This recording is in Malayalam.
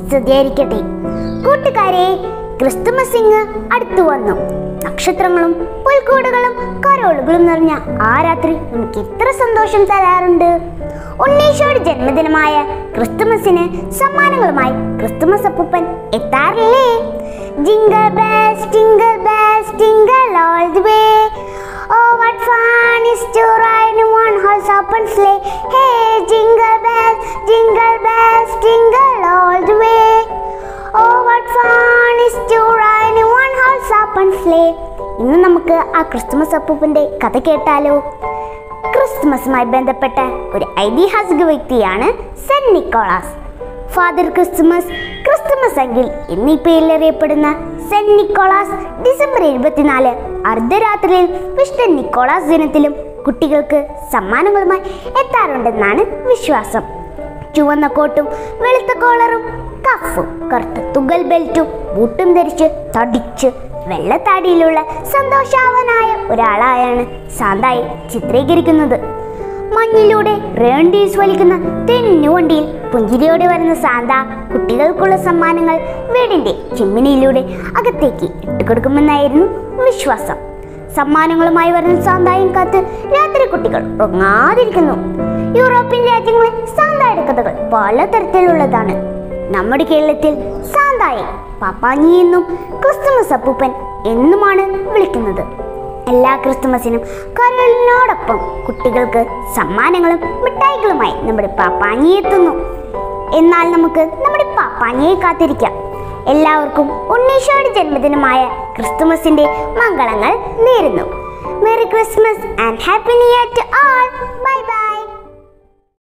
സ്തുതിയായിരിക്കട്ടെ കൂട്ടുകാരെ ക്രിസ്തുമസ് ഇങ്ങ് അടുത്തു വന്നു നക്ഷത്രങ്ങളും പുൽക്കൂടുകളും കരോളുകളും നിറഞ്ഞ ആ രാത്രി നമുക്ക് എത്ര സന്തോഷം തരാറുണ്ട് ഉണ്ണീശോയുടെ ജന്മദിനമായ ക്രിസ്തുമസിന് സമ്മാനങ്ങളുമായി ക്രിസ്തുമസ് അപ്പൂപ്പൻ എത്താറില്ലേ jingle bells jingle bells jingle all the way Oh, what fun is to ride in one horse open sleigh. Hey, jingle bells, jingle bells, jingle all the way. Oh, what fun is to ride in one horse open sleigh. ഇന്ന് നമുക്ക് ആ ക്രിസ്തുമസ് അപ്പൂപ്പന്റെ കഥ കേട്ടാലോ ക്രിസ്തുമസുമായി ബന്ധപ്പെട്ട ഒരു ഐതിഹാസിക വ്യക്തിയാണ് Saint Nicholas Father Christmas Christmas uncle എന്നീ പേരിൽ അറിയപ്പെടുന്ന സെന്റ് നിക്കോളാസ് ഡിസംബർ ഇരുപത്തിനാല് അർദ്ധരാത്രിയിൽ വിശുദ്ധ നിക്കോളാസ് ദിനത്തിലും കുട്ടികൾക്ക് സമ്മാനങ്ങളുമായി എത്താറുണ്ടെന്നാണ് വിശ്വാസം ചുവന്ന കോട്ടും വെളുത്ത കോളറും കഫും കറുത്ത തുകൽ ബെൽറ്റും ബൂട്ടും ധരിച്ച് തടിച്ച് വെള്ളത്താടിയിലുള്ള സന്തോഷാവനായ ഒരാളായാണ് സാന്തായി ചിത്രീകരിക്കുന്നത് മഞ്ഞിലൂടെ റേണ്ടീസ് വലിക്കുന്ന തെന്നുവണ്ടിയിൽ പുഞ്ചിരിയോടെ വരുന്ന സാന്ത കുട്ടികൾക്കുള്ള സമ്മാനങ്ങൾ വീടിന്റെ ചിമ്മിനിയിലൂടെ അകത്തേക്ക് ഇട്ടുകൊടുക്കുമെന്നായിരുന്നു വിശ്വാസം സമ്മാനങ്ങളുമായി വരുന്ന സാന്തായും കാത്ത് രാത്രി കുട്ടികൾ ഉറങ്ങാതിരിക്കുന്നു യൂറോപ്യൻ രാജ്യങ്ങളിൽ സാന്തായുടെ കഥകൾ പലതരത്തിലുള്ളതാണ് നമ്മുടെ കേരളത്തിൽ സാന്തായെ പാപ്പാഞ്ഞി എന്നും ക്രിസ്തുമസ് അപ്പൂപ്പൻ എന്നുമാണ് വിളിക്കുന്നത് എല്ലാ ക്രിസ്തുമസിനും കരളിനോടൊപ്പം കുട്ടികൾക്ക് സമ്മാനങ്ങളും മിഠായികളുമായി നമ്മുടെ പാപ്പാഞ്ഞി എത്തുന്നു എന്നാൽ നമുക്ക് നമ്മുടെ പാപ്പാഞ്ഞിയെ കാത്തിരിക്കാം എല്ലാവർക്കും ഉണ്ണീശോയുടെ ജന്മദിനമായ ക്രിസ്തുമസിന്റെ മംഗളങ്ങൾ നേരുന്നു merry Christmas and happy new year to all bye by